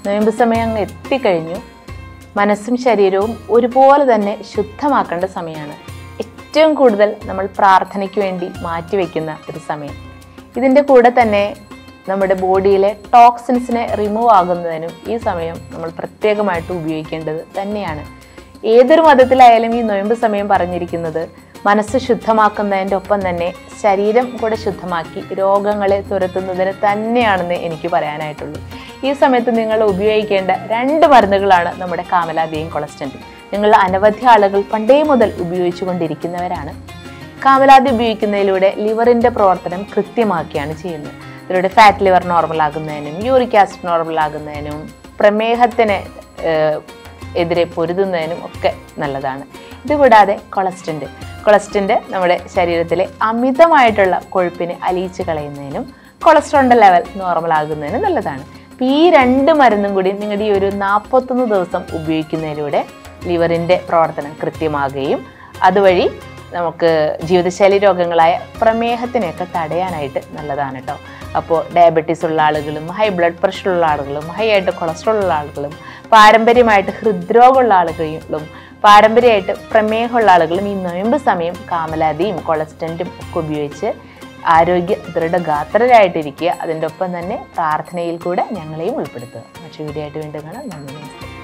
നോയമ്പ് സമയം അങ്ങ് എത്തിക്കഴിഞ്ഞു മനസ്സും ശരീരവും ഒരുപോലെ തന്നെ ശുദ്ധമാക്കേണ്ട സമയമാണ് ഏറ്റവും കൂടുതൽ നമ്മൾ പ്രാർത്ഥനയ്ക്ക് വേണ്ടി മാറ്റിവെക്കുന്ന ഒരു സമയം ഇതിൻ്റെ കൂടെ തന്നെ നമ്മുടെ ബോഡിയിലെ ടോക്സിൻസിനെ റിമൂവ് ആകുന്നതിനും ഈ സമയം നമ്മൾ പ്രത്യേകമായിട്ട് ഉപയോഗിക്കേണ്ടത് തന്നെയാണ് ഏതൊരു മതത്തിലായാലും ഈ നൊയമ്പ് സമയം പറഞ്ഞിരിക്കുന്നത് മനസ്സ് ശുദ്ധമാക്കുന്നതിൻ്റെ ഒപ്പം തന്നെ ശരീരം കൂടെ ശുദ്ധമാക്കി രോഗങ്ങളെ തുരത്തുന്നതിന് തന്നെയാണെന്ന് എനിക്ക് പറയാനായിട്ടുള്ളൂ ഈ സമയത്ത് നിങ്ങൾ ഉപയോഗിക്കേണ്ട രണ്ട് മരുന്നുകളാണ് നമ്മുടെ കാമലാദിയും കൊളസ്റ്റൻറ്റും നിങ്ങൾ അനവധി ആളുകൾ പണ്ടേ മുതൽ ഉപയോഗിച്ചു കൊണ്ടിരിക്കുന്നവരാണ് കാമലാദി ഉപയോഗിക്കുന്നതിലൂടെ ലിവറിൻ്റെ പ്രവർത്തനം കൃത്യമാക്കിയാണ് ചെയ്യുന്നത് ഇതിലൂടെ ഫാറ്റ് ലിവർ നോർമൽ ആകുന്നതിനും യൂറിക് ആസിഡ് നോർമൽ ആകുന്നതിനും പ്രമേഹത്തിന് ഏഹ്, എതിരെ പൊരുതുന്നതിനും ഒക്കെ നല്ലതാണ് ഇതുകൂടാതെ കൊളസ്റ്റൻ്റ് കൊളസ്റ്റൻ്റ് നമ്മുടെ ശരീരത്തിലെ അമിതമായിട്ടുള്ള കൊഴുപ്പിനെ അലിയിച്ച് കളയുന്നതിനും കൊളസ്ട്രോളിൻ്റെ ലെവൽ നോർമൽ ആകുന്നതിനും നല്ലതാണ് അപ്പോൾ ഈ രണ്ട് മരുന്നും കൂടി നിങ്ങളുടെ ഈ ഒരു നാൽപ്പത്തൊന്ന് ദിവസം ഉപയോഗിക്കുന്നതിലൂടെ ലിവറിൻ്റെ പ്രവർത്തനം കൃത്യമാകുകയും അതുവഴി നമുക്ക് ജീവിതശൈലി രോഗങ്ങളായ പ്രമേഹത്തിനെയൊക്കെ തടയാനായിട്ട് നല്ലതാണ് കേട്ടോ അപ്പോൾ ഡയബറ്റീസ് ഉള്ള ആളുകളും ഹൈ ബ്ലഡ് പ്രഷർ ഉള്ള ആളുകളും ഹൈ ആയിട്ട് കൊളസ്ട്രോൾ ഉള്ള ആളുകളും പാരമ്പര്യമായിട്ട് ഹൃദ്രോഗമുള്ള ആളുകളും പാരമ്പര്യമായിട്ട് പ്രമേഹമുള്ള ആളുകളും ഈ നൊയമ്പ് സമയം കാമലാതിയും കൊളസ്റ്റൻറ്റും ഒക്കെ ഉപയോഗിച്ച് ആരോഗ്യ ദൃഢഗാത്രരായിട്ടിരിക്കുക അതിൻ്റെ ഒപ്പം തന്നെ പ്രാർത്ഥനയിൽ കൂടെ ഞങ്ങളെയും ഉൾപ്പെടുത്തുക മറ്റു വീഡിയോ ആയിട്ട് വീണ്ടും കാണാം നന്ദി നമസ്കാരം